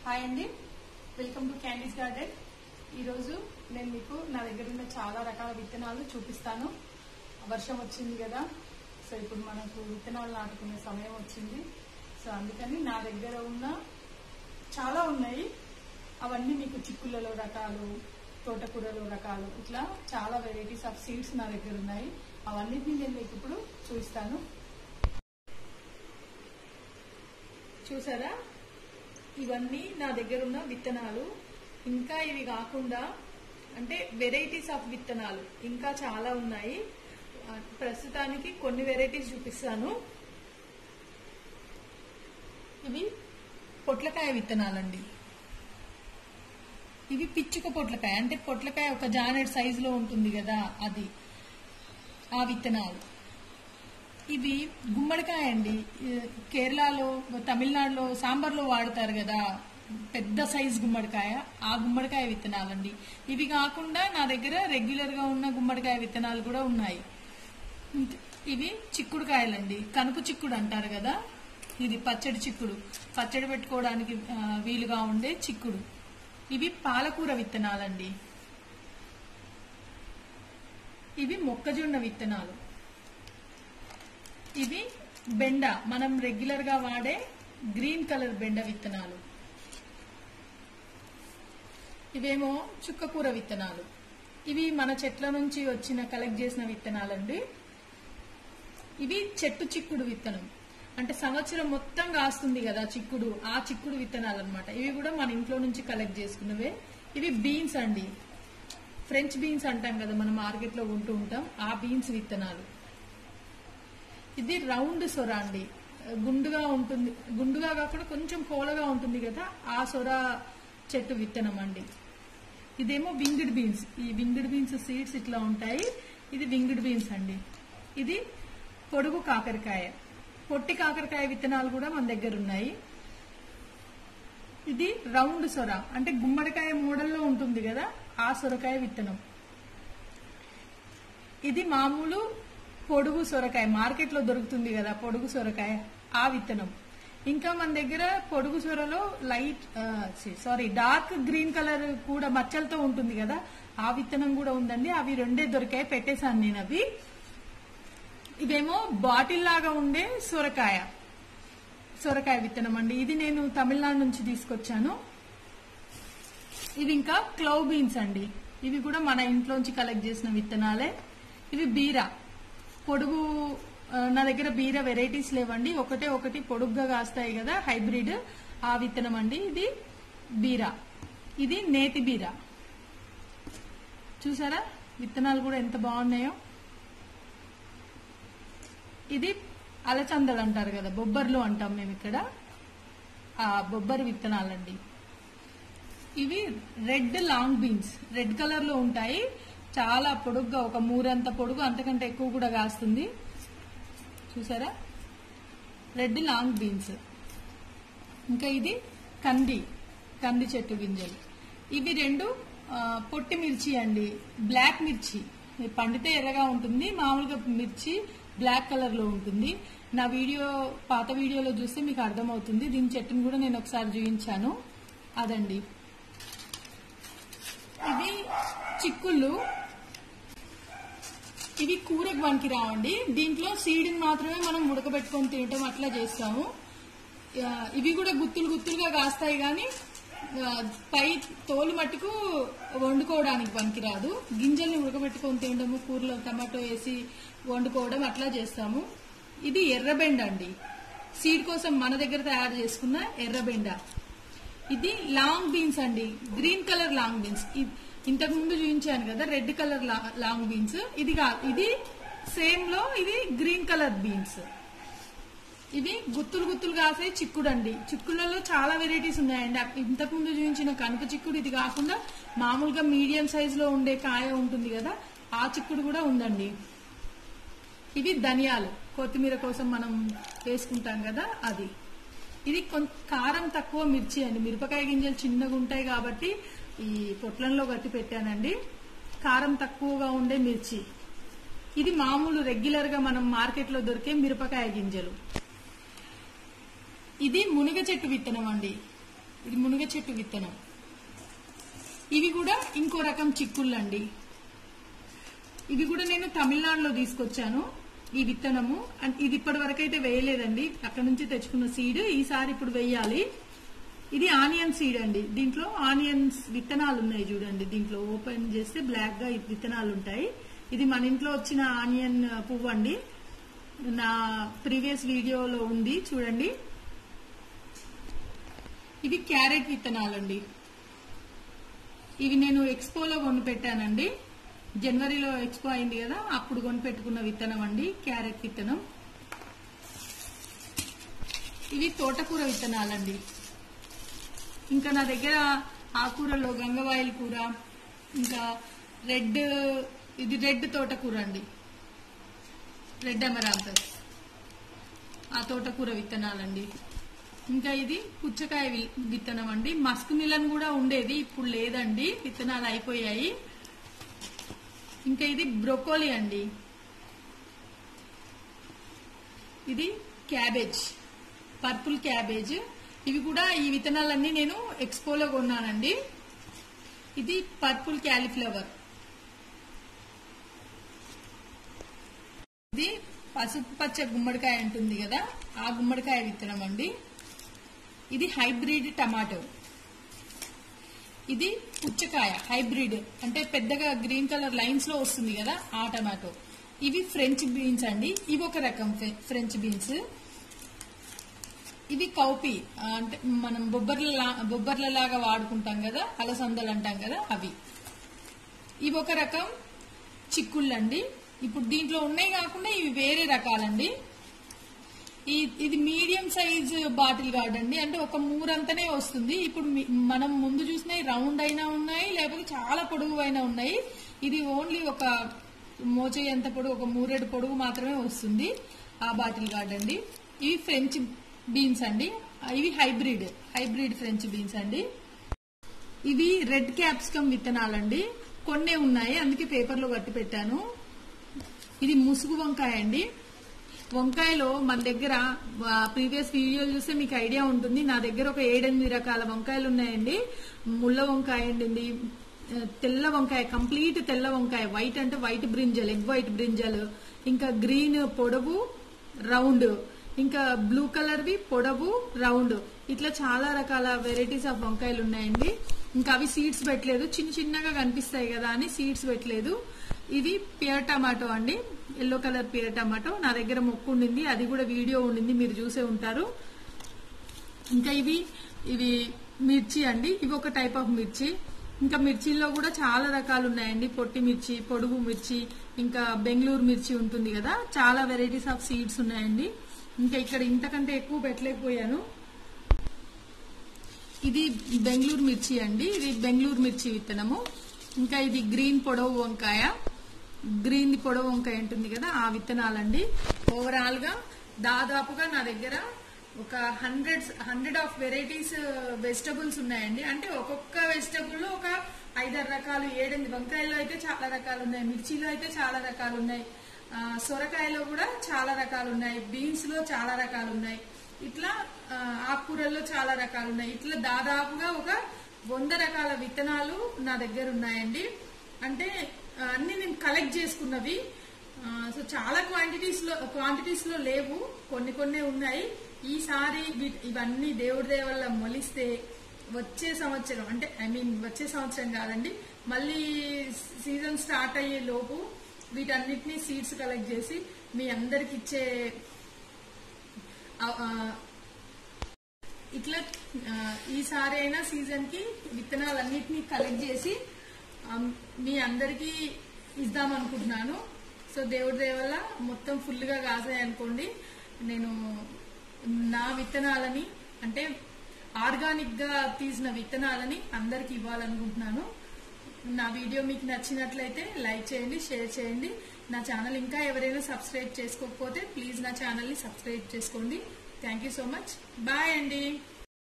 hi అండి welcome to candies garden ఈరోజు నేను మీకు నా దగ్గర ఉన్న చాలా రకాల విత్తనాలు చూపిస్తాను వర్షం వచ్చింది కదా సో ఇప్పుడు మనకు విత్తనాలు నాటుకునే సమయం వచ్చింది సో అందుకని నా దగ్గర ఉన్న చాలా ఉన్నాయి అవన్నీ మీకు చిక్కులలో రకాలు తోటకూరలో రకాలు ఇట్లా చాలా వెరైటీస్ ఆఫ్ సీడ్స్ నా దగ్గర ఉన్నాయి అవన్నిటిని నేను మీకు ఇప్పుడు చూపిస్తాను చూసారా ఇవన్నీ నా దగ్గర ఉన్న విత్తనాలు ఇంకా ఇవి కాకుండా అంటే వెరైటీస్ ఆఫ్ విత్తనాలు ఇంకా చాలా ఉన్నాయి ఆ, ప్రస్తుతానికి కొన్ని వెరైటీస్ చూపిస్తాను ఇవి పొట్లకాయ విత్తనాలండి ఇవి పిచ్చుక పొట్లకాయ అంటే పొట్లకాయ ఒక జానెడ్ సైజులో ఉంటుంది కదా అది ఆ విత్తనాలు ఇవి గుమ్మడికాయ అండి ఈ కేరళలో తమిళనాడులో సాంబార్లో వాడతారు కదా పెద్ద సైజ్ గుమ్మడికాయ ఆ గుమ్మడికాయ విత్తనాలండి ఇవి కాకుండా నా దగ్గర రెగ్యులర్ గా ఉన్న గుమ్మడికాయ విత్తనాలు కూడా ఉన్నాయి ఇవి చిక్కుడుకాయలండి కనుపు చిక్కుడు అంటారు కదా ఇది పచ్చడి చిక్కుడు పచ్చడి పెట్టుకోవడానికి ఆ, వీలుగా ఉండే చిక్కుడు ఇవి పాలకూర విత్తనాలండి ఇవి మొక్కజొన్న విత్తనాలు ఇవి బెండ మనం రెగ్యులర్ గా వాడే గ్రీన్ కలర్ బెండ విత్తనాలు ఇవేమో చుక్కకూర విత్తనాలు ఇవి మన చెట్ల నుంచి వచ్చిన కలెక్ట్ చేసిన విత్తనాలండి ఇవి చెట్టు చిక్కుడు విత్తనం అంటే సంవత్సరం మొత్తం కాస్తుంది కదా చిక్కుడు ఆ చిక్కుడు విత్తనాలు అనమాట ఇవి కూడా మన ఇంట్లో నుంచి కలెక్ట్ చేసుకున్నవే ఇవి బీన్స్ అండి ఫ్రెంచ్ బీన్స్ అంటాం కదా మనం మార్కెట్ లో ఉంటూ ఉంటాం ఆ బీన్స్ విత్తనాలు ఇది రౌండ్ సొర అండి గుండుగా ఉంటుంది గుండుగా కాకుండా కొంచెం కోలగా ఉంటుంది కదా ఆ సొర చెట్టు విత్తనం అండి ఇదేమో వింగిడ్ బీన్స్ ఈ వింగిడ్ బీన్స్ సీడ్స్ ఇట్లా ఉంటాయి ఇది వింగిడ్ బీన్స్ అండి ఇది పొడుగు కాకరకాయ పొట్టి కాకరకాయ విత్తనాలు కూడా మన దగ్గర ఉన్నాయి ఇది రౌండ్ సొర అంటే గుమ్మడికాయ మోడల్లో ఉంటుంది కదా ఆ సొరకాయ విత్తనం ఇది మామూలు పొడుగు సొరకాయ మార్కెట్ లో దొరుకుతుంది కదా పొడుగు సొరకాయ ఆ విత్తనం ఇంకా మన దగ్గర పొడుగు సొరలో light sorry dark green colour కూడా మచ్చలతో ఉంటుంది కదా ఆ విత్తనం కూడా ఉందండి అవి రెండే దొరికాయి పెట్టేశాను నేను అవి ఇదేమో బాటిల్ లాగా ఉండే సొరకాయ సొరకాయ విత్తనం అండి ఇది నేను తమిళనాడు నుంచి తీసుకొచ్చాను ఇవి ఇంకా క్లౌ బీన్స్ అండి ఇవి కూడా మన ఇంట్లోంచి కలెక్ట్ చేసిన విత్తనాలే ఇవి బీరా పొడుగు ఆ, నా దగ్గర బీర వెరైటీస్ లేవండి ఒకటే ఒకటి పొడుగ్గా కాస్తాయి కదా హైబ్రిడ్ ఆ విత్తనం అండి ఇది బీరా ఇది నేతి బీరా చూసారా విత్తనాలు కూడా ఎంత బాగున్నాయో ఇది అలచందలు అంటారు కదా బొబ్బర్లు అంటాం మేము ఇక్కడ ఆ బొబ్బరి విత్తనాలండి ఇవి red long beans red colour లో ఉంటాయి చాలా పొడుగ్గా ఒక మూరంత పొడుగు అంతకంటే ఎక్కువ కూడా కాస్తుంది చూసారా రెడ్ లాంగ్ బీన్స్ ఇంకా ఇది కంది కంది చెట్టు గింజలు ఇవి రెండు ఆ, పొట్టి మిర్చి అండి బ్లాక్ మిర్చి ఇది పండితే ఎర్రగా ఉంటుంది మామూలుగా మిర్చి బ్లాక్ కలర్ లో ఉంటుంది నా వీడియో పాత వీడియోలో చూస్తే మీకు అర్థమవుతుంది దీని చెట్టును కూడా నేను ఒకసారి చూపించాను అదండి ఇవి చిక్కుళ్ళు ఇవి కూరకు పనికి రావండి దీంట్లో సీడ్ మాత్రమే మనం ఉడకబెట్టుకొని తినటం అట్లా చేస్తాము ఆ, ఇవి కూడా గుత్తులు గుత్తులుగా కాస్తాయి కానీ ఆ, పై తోలు మట్టుకు వండుకోవడానికి పనికిరాదు గింజల్ని ఉడకబెట్టుకొని తినడము కూరలో టమాటో వేసి వండుకోవడం అట్లా చేస్తాము ఇది ఎర్రబెండ అండి సీడ్ కోసం మన దగ్గర తయారు చేసుకున్న ఎర్రబెండ ఇది లాంగ్ బీన్స్ అండి గ్రీన్ కలర్ లాంగ్ బీన్స్ ఇ- ఇంతకు ముందు చూపించాను కదా రెడ్ కలర్ లా- లాంగ్ బీన్స్ ఇది కా- ఇది సేమ్ లో ఇది గ్రీన్ కలర్ బీన్స్ ఇవి గుత్తులు గుత్తులు కాసే చిక్కుడు అండి చిక్కులలో చాలా వెరైటీస్ ఉన్నాయండి అప్- ఇంతకు ముందు చూపించిన కనుక చిక్కుడు ఇది కాకుండా మామూలుగా మీడియం సైజ్ లో ఉండే కాయ ఉంటుంది కదా ఆ చిక్కుడు కూడా ఉందండి ఇవి ధనియాలు కొత్తిమీర కోసం మనం వేసుకుంటాం కదా అది ఇది కొంత కారం తక్కువ మిర్చి అండి మిరపకాయ గింజలు చిన్నగా ఉంటాయి కాబట్టి ఈ పొట్లంలో గట్టి పెట్టానండి కారం తక్కువగా ఉండే మిర్చి ఇది మామూలు రెగ్యులర్ గా మనం మార్కెట్ లో దొరికే మిరపకాయ గింజలు ఇది మునగ చెట్టు విత్తనం అండి ఇది మునగ చెట్టు విత్తనం ఇవి కూడా ఇంకో రకం చిక్కుళ్ళండి ఇవి కూడా నేను తమిళనాడులో తీసుకొచ్చాను ఈ విత్తనము అండ్ ఇది ఇప్పటి వరకు అయితే వేయలేదండి అక్కడ నుంచి తెచ్చుకున్న సీడ్ ఈసారి ఇప్పుడు వేయాలి ఇది ఆనియన్ సీడ్ అండి దీంట్లో ఆనియన్స్ విత్తనాలు ఉన్నాయి చూడండి దీంట్లో ఓపెన్ చేస్తే బ్లాక్ గా ఈ విత్తనాలు ఉంటాయి ఇది మన ఇంట్లో వచ్చిన ఆనియన్ పువ్వు అండి నా ప్రీవియస్ వీడియోలో ఉంది చూడండి ఇవి క్యారెట్ విత్తనాలండి ఇవి నేను ఎక్స్పోలో కొని పెట్టానండి జనవరిలో ఎక్స్పో అయింది కదా అప్పుడు కొని పెట్టుకున్న విత్తనం అండి క్యారెట్ విత్తనం ఇవి తోటకూర విత్తనాలండి ఇంకా నా దగ్గర ఆకూరలో గంగవాయిల కూర ఇంకా రెడ్ ఇది రెడ్ తోటకూర అండి రెడ్ అమరాంతస్ ఆ తోటకూర విత్తనాలండి ఇంకా ఇది పుచ్చకాయ వి- విత్తనం అండి మస్క్ మిలన్ కూడా ఉండేది ఇప్పుడు లేదండి విత్తనాలు అయిపోయాయి ఇంకా ఇది బ్రొకోలీ అండి ఇది క్యాబేజ్ పర్పుల్ క్యాబేజ్ ఇవి కూడా ఈ విత్తనాలన్నీ నేను ఎక్స్పోలో కొన్నానండి ఇది పర్పుల్ క్యాలీఫ్లవర్ ఇది పసుపు పచ్చ గుమ్మడికాయ ఉంటుంది కదా ఆ గుమ్మడికాయ విత్తనం అండి ఇది హైబ్రిడ్ టమాటో ఇది పుచ్చకాయ హైబ్రిడ్ అంటే పెద్దగా గ్రీన్ కలర్ లైన్స్ లో వస్తుంది కదా ఆ టమాటో ఇవి ఫ్రెంచ్ బీన్స్ అండి ఇవి ఒక రకం ఫ్రె- ఫ్రెంచ్ బీన్స్ ఇవి కౌపి ఆ, అంటే మనం బొబ్బర్ల లా- బొబ్బర్ల లాగా వాడుకుంటాం కదా అలసందలు అంటాం కదా అవి ఇవి ఒక రకం చిక్కుళ్ళండి ఇప్పుడు దీంట్లో ఉన్నాయి కాకుండా ఇవి వేరే రకాలండి ఈ ఇది మీడియం సైజ్ బాటిల్ గార్డ్ అండి అంటే ఒక మూరంతనే వస్తుంది ఇప్పుడు మీ- మనం ముందు చూసినవి రౌండ్ అయినా ఉన్నాయి లేకపోతే చాలా పొడుగు అయినా ఉన్నాయి ఇది ఓన్లీ ఒక మోచేయి ఎంత పొడుగు ఒక మూరెడు పొడుగు మాత్రమే వస్తుంది ఆ బాటిల్ గార్డ్ అండి ఇవి ఫ్రెంచ్ బీన్స్ అండి ఇవి హైబ్రిడ్ హైబ్రిడ్ ఫ్రెంచ్ బీన్స్ అండి ఇవి రెడ్ క్యాప్సికమ్ విత్తనాలండి కొన్నే ఉన్నాయి అందుకే పేపర్లో కట్టి పెట్టాను ఇది ముసుగు వంకాయ అండి వంకాయలో మన దగ్గర ప్రీవియస్ వీడియోలు చూస్తే మీకు ఐడియా ఉంటుంది నా దగ్గర ఒక ఏడెనిమిది రకాల వంకాయలు ఉన్నాయండి ముళ్ళ వంకాయ అండి ఆ, తెల్ల వంకాయ కంప్లీట్ తెల్ల వంకాయ వైట్ అంటే white brinjal egg white brinjal ఇంకా గ్రీన్ పొడవు రౌండ్ ఇంకా బ్లూ కలర్వి పొడవు రౌండ్ ఇట్లా చాలా రకాల వెరైటీస్ ఆఫ్ వంకాయలు ఉన్నాయండి ఇంకా అవి సీడ్స్ పెట్టలేదు చిన్న చిన్నగా కనిపిస్తాయి కదా అని సీడ్స్ పెట్టలేదు ఇది పియర్ టమాటో అండి ఎల్లో కలర్ పియర్ టమాటో నా దగ్గర మొక్కు ఉండింది అది కూడా వీడియో ఉండింది మీరు చూసే ఉంటారు ఇంకా ఇవి ఇవి మిర్చి అండి ఇవి ఒక టైప్ ఆఫ్ మిర్చి ఇంకా మిర్చిల్లో కూడా చాలా రకాలు ఉన్నాయండి పొట్టి మిర్చి పొడుగు మిర్చి ఇంకా బెంగళూరు మిర్చి ఉంటుంది కదా చాలా వెరైటీస్ ఆఫ్ సీడ్స్ ఉన్నాయండి ఇంకా ఇక్కడ ఇంతకంటే ఎక్కువ పెట్టలేకపోయాను ఇది బెంగళూరు మిర్చి అండి ఇది బెంగళూరు మిర్చి విత్తనము ఇంకా ఇది గ్రీన్ పొడవు వంకాయ గ్రీన్ పొడవు వంకాయ ఉంటుంది కదా ఆ విత్తనాలండి ఓవరాల్ గా దాదాపుగా నా దగ్గర ఒక hundred hundred of varieties vegetables ఉన్నాయండి అంటే ఒక్కొక్క వెజిటబుల్ లో ఒక ఐదారు రకాలు ఏడెనిమిది వంకాయల్లో అయితే చాలా రకాలు ఉన్నాయి మిర్చిలో అయితే చాలా రకాలు ఉన్నాయి ఆ, సొరకాయలో కూడా చాలా రకాలు ఉన్నాయి బీన్స్ లో చాలా రకాలు ఉన్నాయి ఇట్లా ఆ, ఆకుకూరల్లో చాలా రకాలు ఉన్నాయి ఇట్లా దాదాపుగా ఒక వంద రకాల విత్తనాలు నా దగ్గర ఉన్నాయండి అంటే ఆ, అన్ని నేను కలెక్ట్ చేసుకున్నవి ఆ, సో చాలా క్వాంటిటీస్ లో క్వాంటిటీస్ లో లేవు కొన్ని కొన్ని ఉన్నాయి ఈసారి వీ- ఇవన్నీ దేవుడి దయ వల్ల మొలిస్తే వచ్చే సంవత్సరం అంటే ఐ మీన్ వచ్చే సంవత్సరం కాదండి మళ్ళీ సీజన్ స్టార్ట్ అయ్యే లోపు వీటన్నిటిని సీడ్స్ కలెక్ట్ చేసి మీ అందరికి ఇచ్చే ఆ, ఆ, ఇట్లా ఆ, ఈసారి అయినా సీజన్ కి విత్తనాలన్నిటినీ కలెక్ట్ చేసి ఆ, మీ అందరికీ ఇద్దాం అనుకుంటున్నాను సో దేవుడి దయ వల్ల మొత్తం ఫుల్ గా కాసాయి అనుకోండి నేను నా విత్తనాలని అంటే ఆర్గానిక్ గా తీసిన విత్తనాలని అందరికి ఇవ్వాలనుకుంటున్నాను నా వీడియో మీకు నచ్చినట్లయితే లైక్ చేయండి షేర్ చేయండి నా ఛానల్ ఇంకా ఎవరైనా సబ్స్క్రైబ్ చేసుకోకపోతే ప్లీజ్ నా ఛానల్ని సబ్స్క్రైబ్ చేసుకోండి thank you so much bye అండి